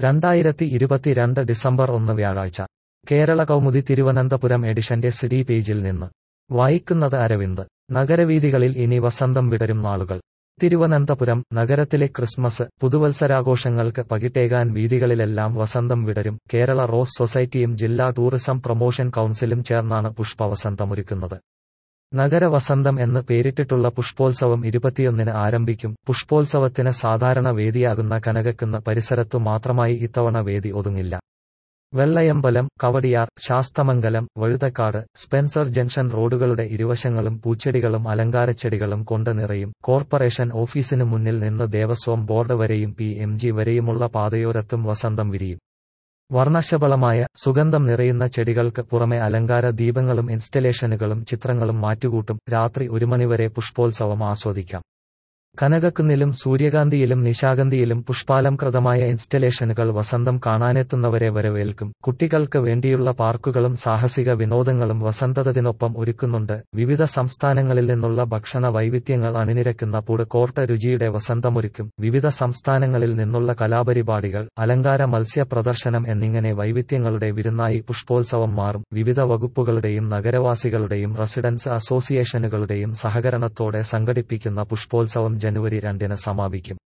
രണ്ടായിരത്തി ഇരുപത്തിരണ്ട് ഡിസംബർ ഒന്ന് വ്യാഴാഴ്ച കേരള കൗമുദി തിരുവനന്തപുരം എഡിഷന്റെ സിഡി പേജിൽ നിന്ന് വായിക്കുന്നത് അരവിന്ദ് നഗരവീഥികളിൽ ഇനി വസന്തം വിടരും നാളുകൾ തിരുവനന്തപുരം നഗരത്തിലെ ക്രിസ്മസ് പുതുവത്സരാഘോഷങ്ങൾക്ക് പകിട്ടേകാൻ വീഥികളിലെല്ലാം വസന്തം വിടരും കേരള റോസ് സൊസൈറ്റിയും ജില്ലാ ടൂറിസം പ്രൊമോഷൻ കൗൺസിലും ചേർന്നാണ് പുഷ്പവസന്തമൊരുക്കുന്നത് നഗരവസന്തം എന്ന് പേരിട്ടിട്ടുള്ള പുഷ്പോത്സവം ഇരുപത്തിയൊന്നിന് ആരംഭിക്കും പുഷ്പോത്സവത്തിന് സാധാരണ വേദിയാകുന്ന കനകക്കുന്ന് പരിസരത്തു മാത്രമായി ഇത്തവണ വേദി ഒതുങ്ങില്ല വെള്ളയമ്പലം കവടിയാർ ശാസ്തമംഗലം വഴുതക്കാട് സ്പെൻസർ ജംഗ്ഷൻ റോഡുകളുടെ ഇരുവശങ്ങളും പൂച്ചെടികളും അലങ്കാരച്ചെടികളും കൊണ്ട് നിറയും കോർപ്പറേഷൻ ഓഫീസിനു മുന്നിൽ നിന്ന് ദേവസ്വം ബോർഡ് വരെയും പി എം ജി വരെയുമുള്ള പാതയോരത്തും വസന്തം വിരിയും വർണ്ണശബളമായ സുഗന്ധം നിറയുന്ന ചെടികൾക്ക് പുറമെ അലങ്കാര ദീപങ്ങളും ഇൻസ്റ്റലേഷനുകളും ചിത്രങ്ങളും മാറ്റുകൂട്ടും രാത്രി ഒരു മണിവരെ പുഷ്പോത്സവം ആസ്വദിക്കാം കനകക്കുന്നിലും സൂര്യകാന്തിയിലും നിശാഗന്ധിയിലും പുഷ്പാലംകൃതമായ ഇൻസ്റ്റലേഷനുകൾ വസന്തം കാണാനെത്തുന്നവരെ വരവേൽക്കും കുട്ടികൾക്ക് വേണ്ടിയുള്ള പാർക്കുകളും സാഹസിക വിനോദങ്ങളും വസന്തതിനൊപ്പം ഒരുക്കുന്നുണ്ട് വിവിധ സംസ്ഥാനങ്ങളിൽ നിന്നുള്ള ഭക്ഷണ വൈവിധ്യങ്ങൾ അണിനിരക്കുന്ന ഫുഡ് കോർട്ട് രുചിയുടെ വസന്തമൊരുക്കും വിവിധ സംസ്ഥാനങ്ങളിൽ നിന്നുള്ള കലാപരിപാടികൾ അലങ്കാര മത്സ്യ പ്രദർശനം എന്നിങ്ങനെ വൈവിധ്യങ്ങളുടെ വിരുന്നായി പുഷ്പോത്സവം മാറും വിവിധ വകുപ്പുകളുടെയും നഗരവാസികളുടെയും റെസിഡൻസ് അസോസിയേഷനുകളുടെയും സഹകരണത്തോടെ സംഘടിപ്പിക്കുന്ന പുഷ്പോത്സവം ജനുവരി രണ്ടിന് സമാപിക്കും